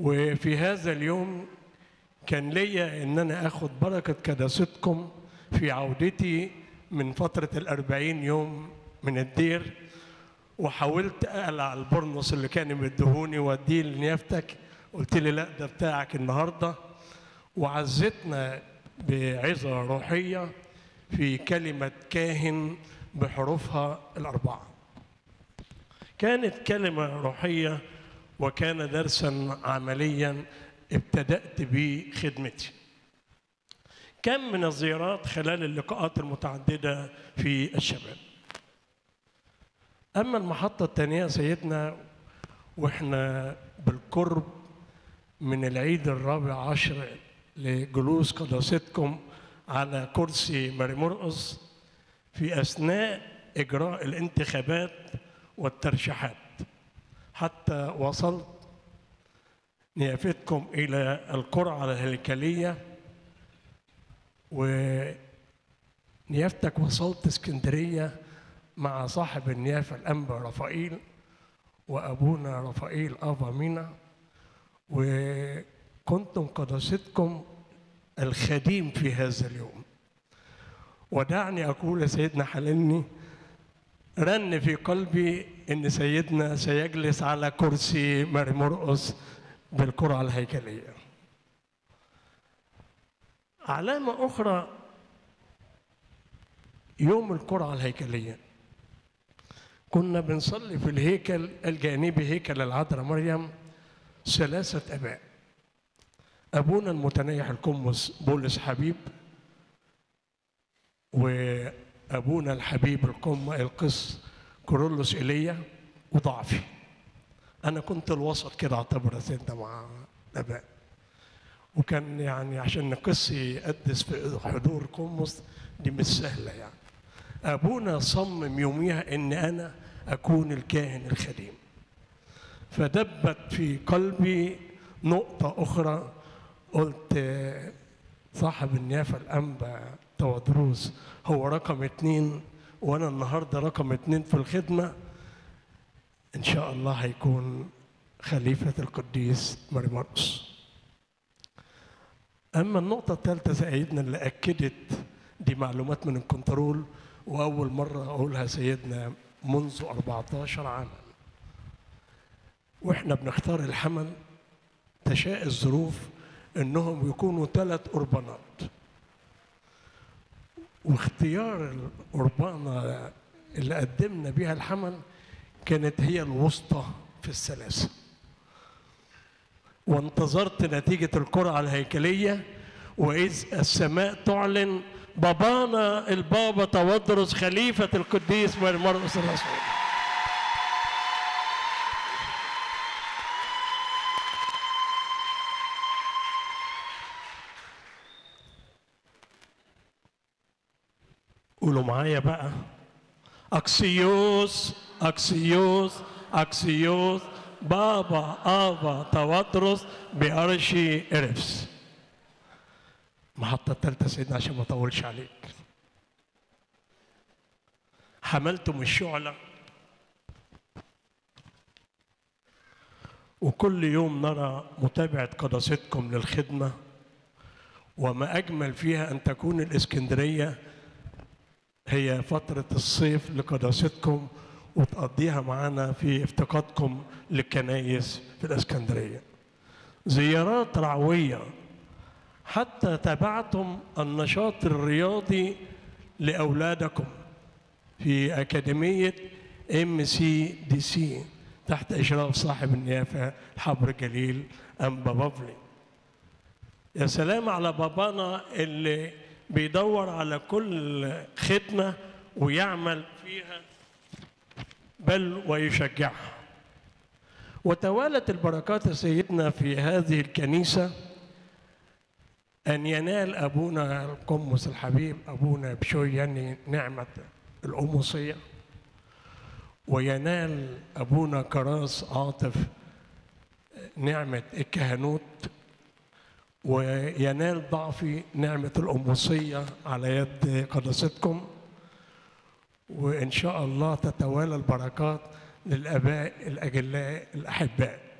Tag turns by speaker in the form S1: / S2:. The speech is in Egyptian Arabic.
S1: وفي هذا اليوم كان ليا ان انا اخد بركه قداستكم في عودتي من فتره الأربعين يوم من الدير وحاولت اقلع البرنس اللي كان مديهوني واديه لنيافتك قلت لي لا ده بتاعك النهارده وعزتنا بعظه روحيه في كلمه كاهن بحروفها الاربعه كانت كلمه روحيه وكان درسا عمليا ابتدات به خدمتي كم من الزيارات خلال اللقاءات المتعدده في الشباب اما المحطه الثانيه سيدنا واحنا بالقرب من العيد الرابع عشر لجلوس قداستكم على كرسي ماري مرقص في اثناء اجراء الانتخابات والترشيحات حتى وصلت نيافتكم الى القرعه الهيكليه ونيافتك وصلت اسكندريه مع صاحب النيافه الانبا رفائيل وابونا رفائيل افا مينا وكنتم قداستكم الخديم في هذا اليوم ودعني اقول سيدنا حللني رن في قلبي ان سيدنا سيجلس على كرسي ماري مرقص بالقرعه الهيكليه علامه اخرى يوم القرعه الهيكليه كنا بنصلي في الهيكل الجانبي هيكل العذراء مريم ثلاثه اباء ابونا المتنيح القمص بولس حبيب وابونا الحبيب القم القس كورولوس ايليا وضعفي انا كنت الوسط كده اعتبر سيدنا مع الاباء وكان يعني عشان نقص يقدس في حضور قمص دي مش سهله يعني ابونا صمم يوميها ان انا اكون الكاهن الخديم فدبت في قلبي نقطه اخرى قلت صاحب النيافه الانبا تودروس هو رقم اتنين وانا النهارده رقم اتنين في الخدمه ان شاء الله هيكون خليفه القديس ماري مرقس اما النقطه الثالثه سيدنا اللي اكدت دي معلومات من الكنترول واول مره اقولها سيدنا منذ 14 عاما واحنا بنختار الحمل تشاء الظروف انهم يكونوا ثلاث قربانات واختيار القربانة اللي قدمنا بها الحمل كانت هي الوسطى في الثلاثة وانتظرت نتيجة القرعة الهيكلية وإذ السماء تعلن بابانا البابا تودرس خليفة القديس مرقس الرسول قولوا معايا بقى اكسيوس اكسيوس اكسيوس بابا ابا توترس بارشي ارفس المحطة الثالثة سيدنا عشان ما اطولش عليك حملتم الشعلة وكل يوم نرى متابعة قداستكم للخدمة وما أجمل فيها أن تكون الإسكندرية هي فترة الصيف لقداستكم وتقضيها معانا في افتقادكم للكنايس في الاسكندرية زيارات رعوية حتى تابعتم النشاط الرياضي لأولادكم في أكاديمية ام سي دي سي تحت إشراف صاحب النيافة الحبر جليل أنبا بافلي يا سلام على بابانا اللي بيدور على كل خدمة ويعمل فيها بل ويشجعها وتوالت البركات سيدنا في هذه الكنيسة أن ينال أبونا القمص الحبيب أبونا بشوي يعني نعمة الأموصية وينال أبونا كراس عاطف نعمة الكهنوت وينال ضعفي نعمة الأموصية على يد قداستكم وإن شاء الله تتوالى البركات للآباء الأجلاء الأحباء